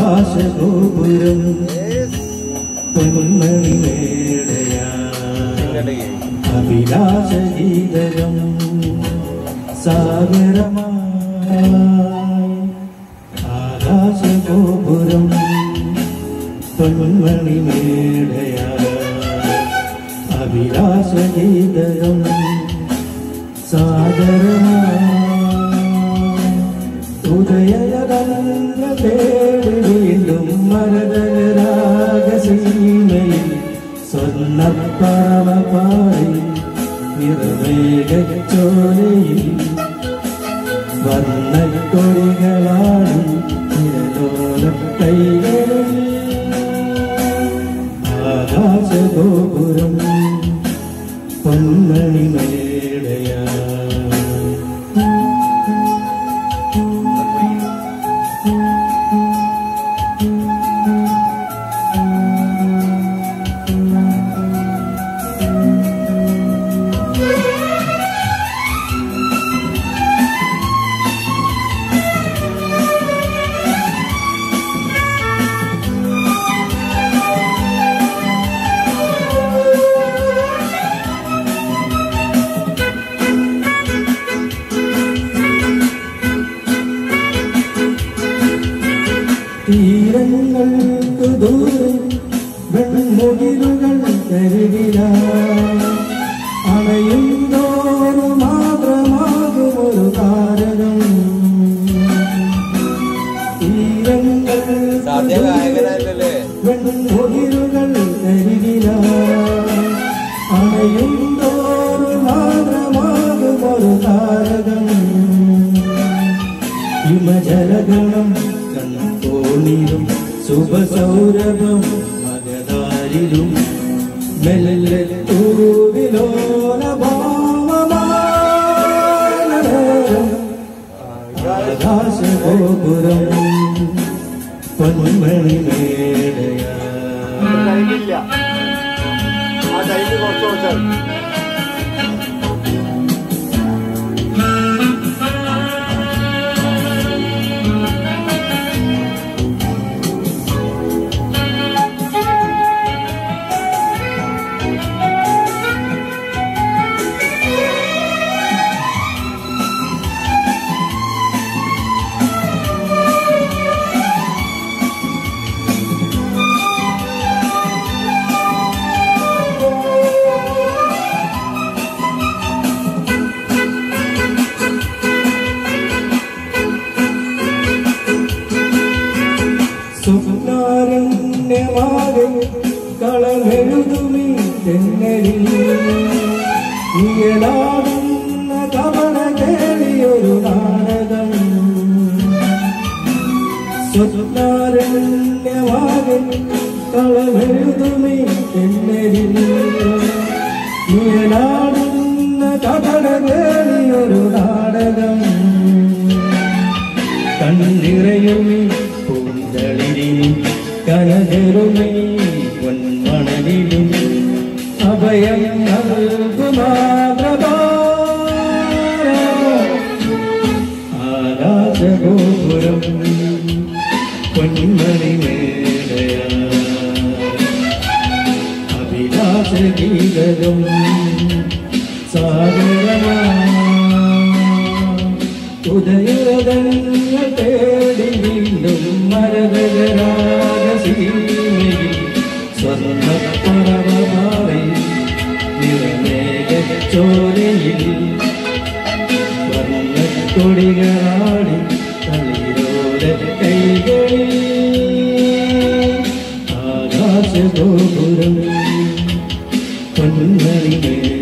ആകാശഗോപുരം പൊന്മണി മേടയാ അഭിലാഷഗീതകം സാഗരമായി ആകാശഗോപുരം പൊന്മണി മേടയാ അഭിലാഷഗീതകം സാഗരമായി ഉദയതല്ല തേടി വീണ്ടും മരതരാഗസീമയിൽ സ്വർണ്ണപ്പറവ പാടി നിറവേഗച്ചോലയിൽ വർണ്ണക്കൊടികളാടി നിരലോല കൈകളിൽ ആകാശഗോപുരം പൊന്മണി മേടയാ തീരങ്ങൾക്ക് ദൂരെ വെൺമുകിലുകൾ കരുതില അണയും തോറും മാത്രമാകും ഒരു താരകം സാധ്യ തീരങ്ങൾക്ക് ഗായകനല്ലേ വെൺമുകിലുകൾ കരുതില അണയും തോറും മാത്രമാകും ഒരു താരകം ഹിമജലഗണം കൺകോണിലും ശുഭസൗരഭം മകതാരിലും മെല്ലെ ആകാശഗോപുരം പൊന്മണി മേടയാ കഴിഞ്ഞില്ല ആ ടൈമിൽ കുറച്ച് ദിവസം സുഖാരണ്യമാകെ കളമെഴുതുമീ തെന്നലിൽ നീയലാടുന്ന കവള കേളിയൊരു നാടകം സുഖാരണ്യമാകെ കളമെഴുതുമീ തെന്നലിൽ നീയലാടുന്ന കവള കേളിയൊരു നാടകം കണ്ണിറയുമീ പൂന്തളിരിലും കനകരുമീ പൊന്മണലിലും അഭയം നൽകുമാതൃ ആകാശഗോപുരം പൊന്മണി മേടയാ അഭിലാഷഗീതകം സാഗരമാ ഉദയരഥങ്ങൾ തേടി വീണ്ടും മരതരാഗസീമയിൽ സ്വർണ്ണപ്പറവമാറി നിറമേഘച്ചോലയിൽ വർണ്ണക്കൊടികളാടി തളിരോല കൈകളിൽ ആകാശഗോപുരം പൊന്മണി മേട